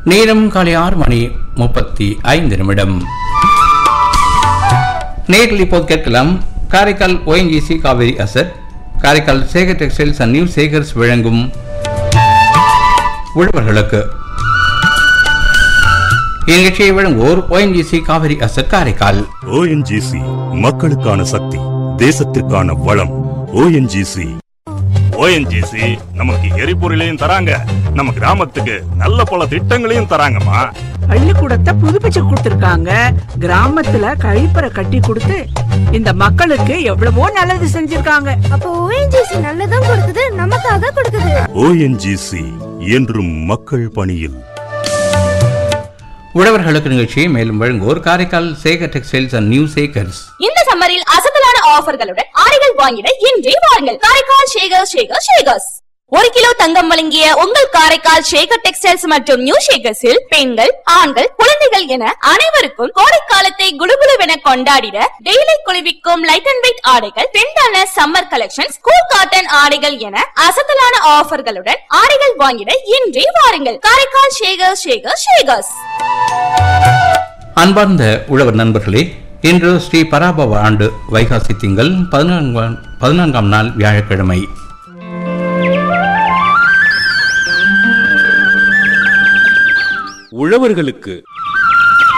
நேரம் காலை ஆறு மணி முப்பத்தி ஐந்து நிமிடம் நேரில் இப்போது கேட்கலாம் Karaikal ONGC Cauvery asset Karaikal Sekar textiles and new Sekars வழங்கும் உழவர்களுக்கு இந்நிகழ்ச்சியை வழங்குவோர் ONGC Cauvery asset Karaikal ONGC மக்களுக்கான சக்தி தேசத்திற்கான வளம் ஓஎன்ஜிசி ஓஎன்ஜிசி நமக்கு எரிபொருளையும் தராங்க நம்ம கிராமத்துக்கு நல்ல பல திட்டங்களையும் தராங்கம்மா பள்ளிக்கூடத்தை புதுப்பிச்சு கொடுத்திருக்காங்க கிராமத்துல கழிப்பறை கட்டி கொடுத்து இந்த மக்களுக்கு எவ்வளவோ நல்லது செஞ்சிருக்காங்க அப்போ ஓஎன்ஜிசி நல்லதும் கொடுக்குது நமக்காக கொடுக்குது ஓஎன்ஜிசி என்றும் மக்கள் பணியில் உழவர்களுக்கு நிகழ்ச்சியை மேலும் வழங்குவோர் Karaikal Sekar textiles and new Sekars இந்த சம்மரில் அசத்தலான ஆஃபர்களுடன் ஆடைகள் வாங்கிட இன்றே வாருங்கள் காரைக்கால் ஷேகர் ஷேகர் ஷேகர்ஸ் ஒரு கிலோ தங்கம் வழங்கிய உங்கள் காரைக்கால் ஷேகர் டெக்ஸ்டைல்ஸ் மற்றும் நியூ ஷேகர்ஸில் பெண்கள் ஆண்கள் குழந்தைகள் என அனைவருக்கும் கோடைக்காலத்தை குடுகுடுவென கொண்டாடிட டெய்லி குளிர்விக்கும் லைட் அண்ட் வெயிட் ஆடைகள் ட்ரெண்டான சம்மர் கலெக்ஷன்ஸ் கூல் காட்டன் ஆடைகள் என அசத்தலான ஆஃபர்களுடன் ஆடைகள் வாங்கிட இன்றே வாருங்கள் காரைக்கால் ஷேகர் ஷேகர் ஷேகர்ஸ் அன்பார்ந்த உழவர் நண்பர்களே இன்று ஸ்ரீ பராபவ ஆண்டு வைகாசி திங்கள் பதினான்காம் பதினான்காம் நாள் வியாழக்கிழமை உழவர்களுக்கு